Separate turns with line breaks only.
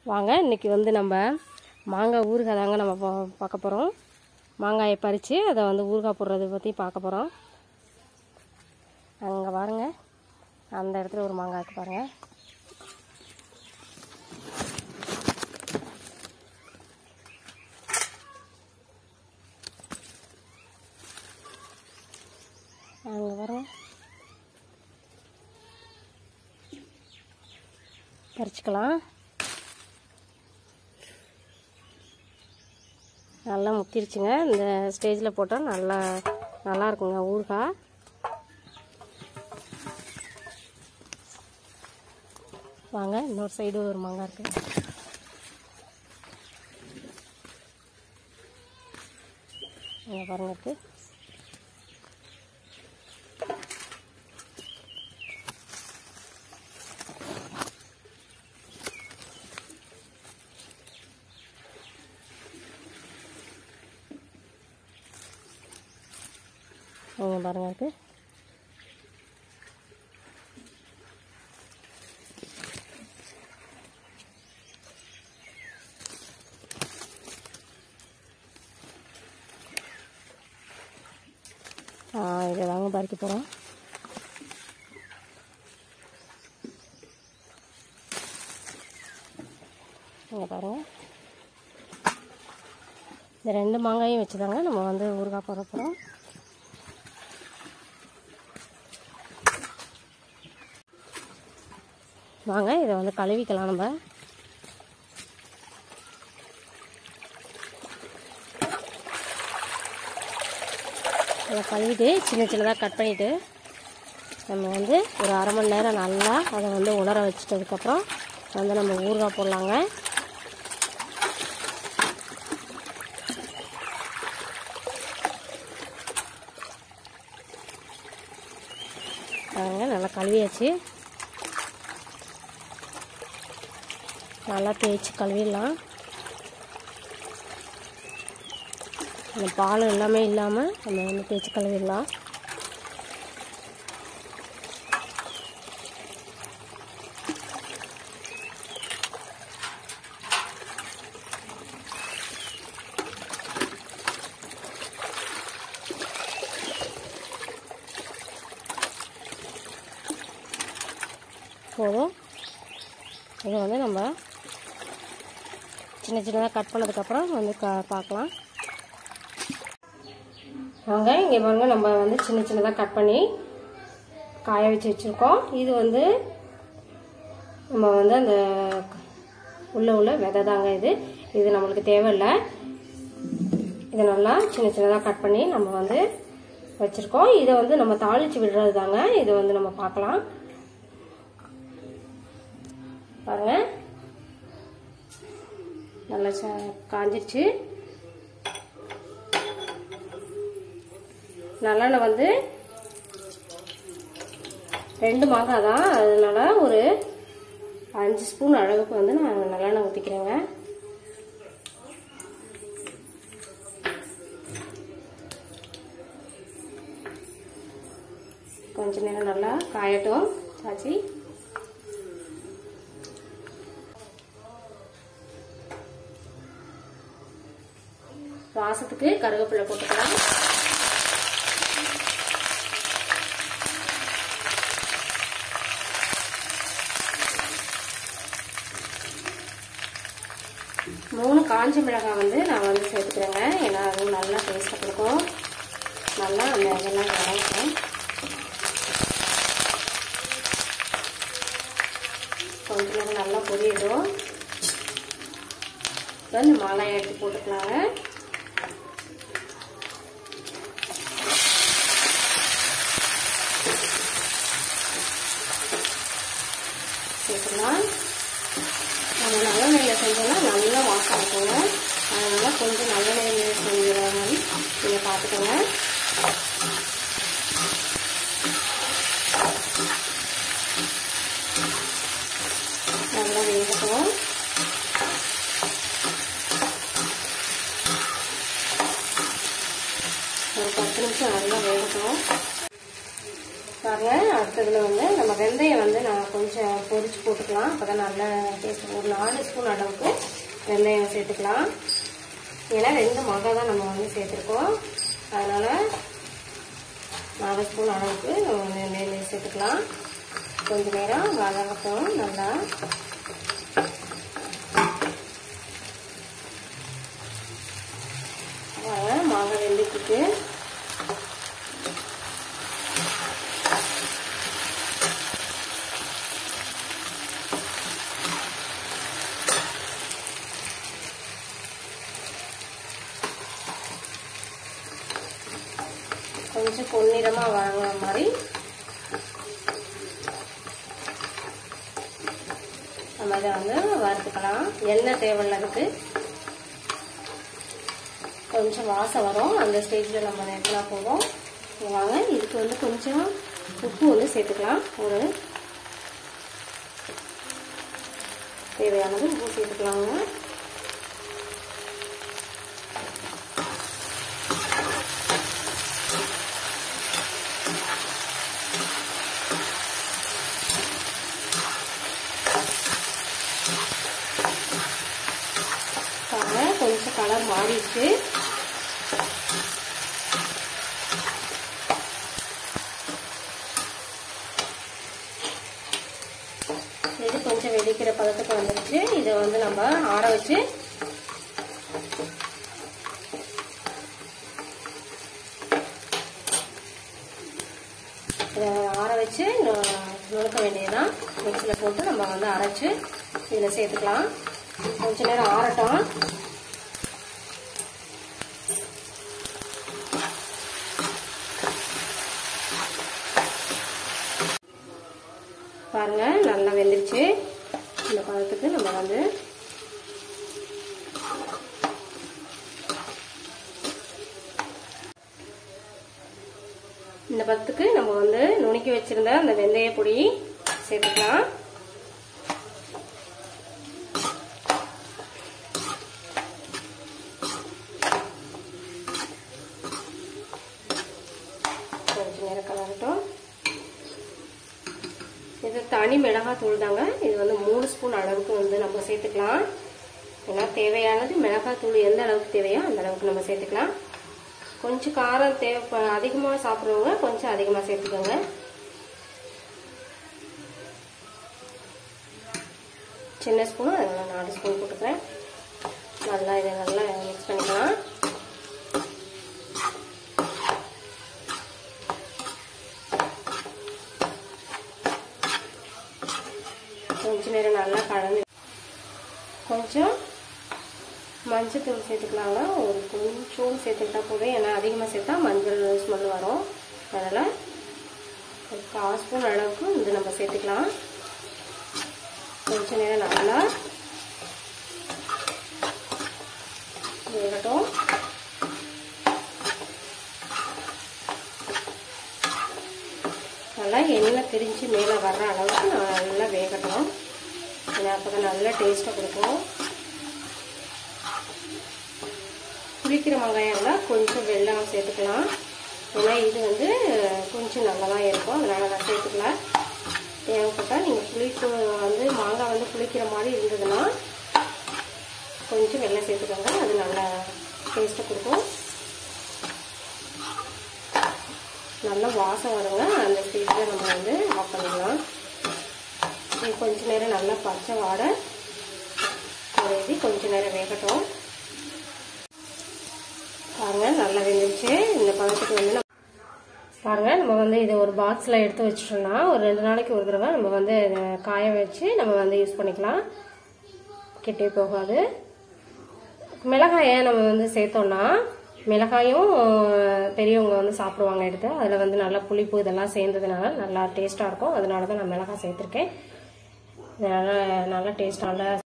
வாங்க இன்னைக்கு வந்து நம்ம மாங்காய் ஊறுகாய் தாங்க நம்ம பா- பார்க்க போகிறோம் மாங்காயை பறித்து அதை வந்து ஊறுகாய் போடுறதை பற்றி பார்க்க போகிறோம் அங்கே பாருங்க அந்த இடத்துல ஒரு மாங்காய் இருக்கு பாருங்க அங்கே பாருங்க பறிச்சுக்கலாம் நல்லா முத்திருச்சுங்க இந்த ஸ்டேஜில் போட்டால் நல்லா நல்லா இருக்குங்க ஊறுகாய் வாங்க இன்னொரு சைடு ஒரு மாங்காய் இருக்கு இங்கே பாருங்க இருக்கு இங்கே பாருங்க இருக்கு ஆ இதை தாங்க பறிக்க போகிறோம் இங்கே பாருங்கள் இந்த ரெண்டு மாங்காயும் வச்சு தாங்க நம்ம வந்து ஊறுகாய் போட போகிறோம் வாங்க இதை வந்து கழுவிக்கலாம் நம்ம அதை கழுவிட்டு சின்ன சின்னதாக கட் பண்ணிவிட்டு நம்ம வந்து ஒரு அரை மணி நேரம் நல்லா அதை வந்து உலர வச்சிட்டதுக்கப்புறம் வந்து நம்ம ஊறுகாய் போடலாங்க பாருங்க நல்லா கழுவியாச்சு நல்லா தேய்ச்சி கழுவிடலாம் அந்த பால் எல்லாமே இல்லாமல் நம்ம வந்து தேய்ச்சி கழுவிடலாம் போதும் இது வந்து நம்ம சின்ன சின்னதாக கட் பண்ணதுக்கப்புறம் வந்து க பார்க்கலாம் வாங்க இங்கே பாருங்க நம்ம வந்து சின்ன சின்னதாக கட் பண்ணி காய வச்சு வச்சுருக்கோம் இது வந்து நம்ம வந்து அந்த உள்ள உள்ள விதை தாங்க இது இது நம்மளுக்கு தேவையில்லை இது நல்லா சின்ன சின்னதாக கட் பண்ணி நம்ம வந்து வச்சுருக்கோம் இதை வந்து நம்ம தாளித்து விடுறது தாங்க இதை வந்து நம்ம பார்க்கலாம் பாருங்க நல்லா ச- காஞ்சிருச்சு நல்லெண்ணெய் வந்து ரெண்டு மாங்காய் தான் அதனால ஒரு அஞ்சு ஸ்பூன் அளவுக்கு வந்து நான் நல்லெண்ணெய் ஊற்றிக்கிறேங்க கொஞ்ச நேரம் நல்லா காயட்டும் காய்ச்சி வாசத்துக்கு கருவேப்பிலை போட்டுக்கலாம் மூணு காஞ்ச மிளகாய் வந்து நான் வந்து சேர்த்துக்கிறேங்க ஏன்னா அதுவும் நல்லா டேஸ்ட்டாக கொடுக்கும் நல்லா அந்த இதெல்லாம் இறக்கும் கொஞ்ச நேரம் நல்லா பொரியட்டும் இப்போ இந்த மாலையை எடுத்து போட்டுக்கலாங்க சேர்த்துக்கலாம் நம்ம நல்லெண்ணெயில் செஞ்சோம்னா நல்லா வாசம் இருக்குங்க அதனால் கொஞ்சம் நல்லெண்ணெயில் செஞ்சுற மாதிரி நீங்கள் பார்த்துக்கோங்க நல்லா வேகட்டும் ஒரு பத்து நிமிஷம் நல்லா வேகட்டும் பாருங்க அது அடுத்ததில் வந்து நம்ம வெந்தயம் வந்து நான் கொஞ்சம் பொரிச்சு போட்டுக்கலாம் அப்போ தான் நல்ல டேஸ்ட் ஒரு நாலு ஸ்பூன் அளவுக்கு வெந்தயம் சேர்த்துக்கலாம் ஏன்னா ரெண்டு மாங்காய் தான் நம்ம வந்து சேர்த்துருக்கோம் அதனால் நாலு ஸ்பூன் அளவுக்கு நம்ம வந்து வெந்தயம் சேர்த்துக்கலாம் கொஞ்ச நேரம் வதங்கட்டும் நல்லா மாங்காய் வெந்துக்கிட்டு கொஞ்சம் பொன்னிறமாக வழங்குற மாதிரி நம்ம இதை வந்து வறுத்துக்கலாம் எண்ணெய் தேவையில்ல அதுக்கு கொஞ்சம் வாசம் வரும் அந்த ஸ்டேஜில் நம்ம நிறுத்தினா போதும் வாங்க இதுக்கு வந்து கொஞ்சம் உப்பு வந்து சேர்த்துக்கலாம் ஒரு தேவையானது உப்பு சேர்த்துக்கலாங்க கொஞ்சம் கலர் மாறிடுச்சு இது கொஞ்சம் வெடிக்கிற பதத்துக்கு வந்துருச்சு இதை வந்து நம்ம ஆற வச்சு இதை ஆற வச்சு நுணுக்க வேண்டியதுதான் மிக்சியில் போட்டு நம்ம வந்து அரைச்சு இதில் சேர்த்துக்கலாம் கொஞ்ச நேரம் ஆறட்டும் பாருங்க நல்லா வெந்துருச்சு இந்த பழத்துக்கு நம்ம வந்து இந்த பத்துக்கு நம்ம வந்து நுணுக்கி வச்சிருந்த அந்த வெந்தய பொடி சேர்த்துக்கலாம் கொஞ்சம் நேரம் கலரட்டும் இது தனி மிளகாய் தூள் தாங்க இது வந்து மூணு ஸ்பூன் அளவுக்கு வந்து நம்ம சேர்த்துக்கலாம் ஏன்னா தேவையானது மிளகாய் தூள் எந்த அளவுக்கு தேவையோ அந்த அளவுக்கு நம்ம சேர்த்துக்கலாம் கொஞ்சம் காரம் தேவை அதிகமாக சாப்பிட்றவங்க கொஞ்சம் அதிகமாக சேர்த்துக்கோங்க சின்ன ஸ்பூனும் அதனால் நாலு ஸ்பூன் போட்டுக்கிறேன் நல்லா இதை நல்லா மிக்ஸ் பண்ணிக்கலாம் கொஞ்ச நேரம் நல்லா கலந்து கொஞ்சம் மஞ்சத்தூள் சேர்த்துக்கலாங்க ஒரு கொஞ்சம் சேர்த்துக்கிட்டா போதும் ஏன்னா அதிகமாக சேர்த்தா மஞ்சள் ஸ்மெல் வரும் அதனால் ஒரு கால் ஸ்பூன் அளவுக்கு இது நம்ம சேர்த்துக்கலாம் கொஞ்ச நேரம் நல்லா வேகட்டும் நல்லா எண்ணெய் திரிஞ்சு மேலே வர்ற அளவுக்கு நல்லா வேகட்டும் ஏன்னா அப்போ தான் நல்லா டேஸ்ட்டாக கொடுக்கும் புளிக்கிற வெங்காயம் இருந்தால் கொஞ்சம் வெல்லம் சேர்த்துக்கலாம் ஏன்னா இது வந்து கொஞ்சம் நல்லா தான் இருக்கும் அதனால் நான் சேர்த்துக்கலாம் தேவைப்பட்டால் நீங்கள் புளிப்பு வந்து மாங்காய் வந்து புளிக்கிற மாதிரி இருந்ததுன்னா கொஞ்சம் வெல்லம் சேர்த்துக்கோங்க அது நல்லா டேஸ்ட்டை கொடுக்கும் நல்லா வாசம் வருங்க அந்த ஸ்டேஜில் நம்ம வந்து ஆஃப் பண்ணிடலாம் இது கொஞ்ச நேரம் நல்லா பச்சை வாடை குறையுது கொஞ்ச நேரம் வேகட்டும் பாருங்க நல்லா வெந்துருச்சு இந்த பழத்துக்கு வந்து நம்ம பாருங்க நம்ம வந்து இதை ஒரு பாக்ஸில் எடுத்து வச்சிட்டோம்னா ஒரு ரெண்டு நாளைக்கு ஒரு தடவை நம்ம வந்து இதை காய வச்சு நம்ம வந்து யூஸ் பண்ணிக்கலாம் கிட்டே போகாது மிளகாயை நம்ம வந்து சேர்த்தோம்னா மிளகாயும் பெரியவங்க வந்து சாப்பிடுவாங்க எடுத்து அதில் வந்து நல்லா புளிப்பு இதெல்லாம் சேர்ந்ததுனால நல்லா டேஸ்ட்டாக இருக்கும் அதனால தான் நான் மிளகாய் சேர்த்துருக்கேன் அதனால் நல்லா டேஸ்ட் நல்லா